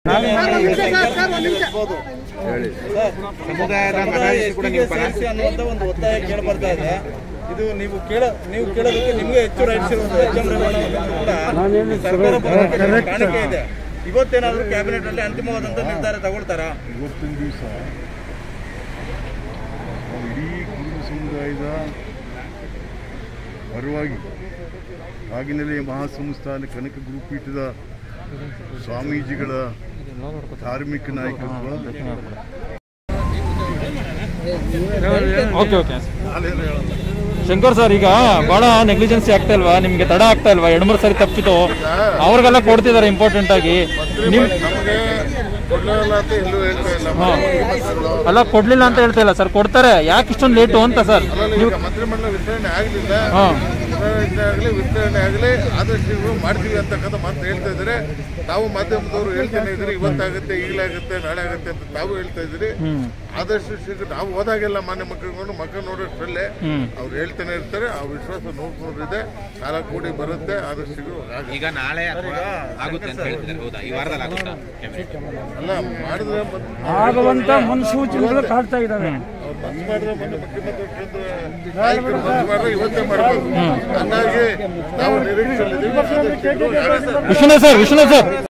ಸಮುದಾಯದ ಮನವರಿಕೆ ಕೂಡ ನೀವು ಪರ ಸೇರಿಸಿ ಅನ್ನುವಂತ ಒಂದು ಒತ್ತಾಯ ಕೇಳಿ ಬರ್ತಾ ಇದೆ ಇದು ನೀವು ಕೇಳ ನೀವು ಕೇಳೋದಕ್ಕೆ ನಿಮಗೆ ಹೆಚ್ಚು ರೈಟ್ಸ್ ಇರುವುದು ಎಚ್ ಎಂ ರೇವಣ್ಣವರು ಕೂಡ ಸರ್ಕಾರ ಬರೋದಕ್ಕೆ ನಿಮ್ಗೆ ಕಾಣಿಕೆ ಇದೆ ಇವತ್ತೇನಾದ್ರೂ ಕ್ಯಾಬಿನೆಟ್ ಅಲ್ಲಿ ಅಂತಿಮವಾದಂತ ನಿರ್ಧಾರ ತಗೊಳ್ತಾರಾ ಇವತ್ತಿನ ದಿವಸ ನಾವು ಇಡೀ ಕುರುಬ ಸಮುದಾಯದ ಪರವಾಗಿ ಕಾಗಿನೆಲೆ ಮಹಾಸಂಸ್ಥಾನ ಕನಕ ಗುರುಪೀಠದ ಸ್ವಾಮೀಜಿಗಳ ಧಾರ್ಮಿಕ ನಾಯಕತ್ವ ಓಕೆ ಓಕೆ ಶಂಕರ್ ಸರ್ ಈಗ ಬಹಳ ನೆಗ್ಲಿಜೆನ್ಸಿ ಆಗ್ತಾ ಇಲ್ವಾ ನಿಮ್ಗೆ ತಡ ಆಗ್ತಾ ಇಲ್ವಾ ಎರಡು ಮೂರು ಸರಿ ತಪ್ಪಿತು ಅವ್ರಿಗೆಲ್ಲ ಕೊಡ್ತಿದ್ದಾರೆ ಇಂಪಾರ್ಟೆಂಟ್ ಆಗಿ ನಿಮ್ ನಮಗೆ ಕೊಡಲಿಲ್ಲ ಅಂತ ಎಲ್ಲೂ ಹೇಳ್ತಾ ಇಲ್ಲ ಹಾ. ಅಲ್ಲ ಕೊಡ್ಲಿಲ್ಲ ಅಂತ ಹೇಳ್ತಾ ಇಲ್ಲ ಸರ್ ಕೊಡ್ತಾರೆ ಯಾಕೆ ಇಷ್ಟೊಂದು ಲೇಟು ಅಂತ ಸರ್ ನೀವು ಈಗ ಮಂತ್ರಿಮಂಡಲ ವಿಸ್ತರಣೆ ಆಗಲಿಲ್ಲ ಹಾ ವಿಸ್ತರಣೆ ಆಗಲಿ ವಿಸ್ತರಣೆ ಆಗಲಿ ಆದಷ್ಟು ಶೀಘ್ರ ಮಾಡ್ತೀವಿ ಅಂತಕ್ಕಂಥ ಮಾತು ಹೇಳ್ತಾ ಇದ್ದಾರೆ ತಾವು ಮಾಧ್ಯಮದವರು ಹೇಳ್ತಾನೆ ಇದ್ರೆ ಇವತ್ತಾಗುತ್ತೆ ಈಗಲಾಗುತ್ತೆ ನಾಳೆ ಆಗುತ್ತೆ ಅಂತ ತಾವು ಹೇಳ್ತಾ ಇದ್ದೀರಿ ಹ್ಮ್ ಆದಷ್ಟು ಶೀಘ್ರ ನಾವು ಹೋದಾಗೆಲ್ಲ ಮಾನ್ಯ ಮಕ್ಕಳು ಮಕ್ಕ ನೋಡೋಷ್ಟರಲ್ಲೇ ಹ್ಮ್ ಅವ್ರು ಹೇಳ್ತಾನೆ ಇರ್ತಾರೆ ಆ ವಿಶ್ವಾಸ ನೋಡ್ಕೊಂಡಿದೆ ಕಾಲ ಕೂಡಿ ಬರುತ್ತೆ ಆದಷ್ಟು ಶೀಘ್ರ ಆಗುತ್ತೆ. ಈಗ ನಾಳೆ ಅಥವಾ ಆಗುತ್ತೆ ಅಂತ ಹೇಳ್ತಿದ್ದಾರೆ ಹೌದಾ ಈ ವಾರದಲ್ಲಿ ಆಗುತ್ತಾ ಅಲ್ಲ ಮಾಡಿದ್ರೆ ಮತ್ತೆ ಆಗುವಂತ ಮುನ್ಸೂಚನೆಗಳು ಕಾಡ್ತಾ ಇದ್ದಾವೆ ಅವ್ರು ಮನ್ಸು ಮಾಡಿದ್ರೆ ಮೊನ್ನೆ ಮುಖ್ಯಮಂತ್ರಿ ನಾಯಕರು ಮನ್ಸು ಮಾಡಿದ್ರೆ ಇವತ್ತೇ ಮಾಡ್ಬೋದು ಹಂಗಾಗಿ ನಾವು ನಿರೀಕ್ಷೆಯಲ್ಲಿದ್ದೀವಿ ಆದಷ್ಟು ಶೀಘ್ರ ಆಗುತ್ತೆ. Vishwanath sir Vishwanath sir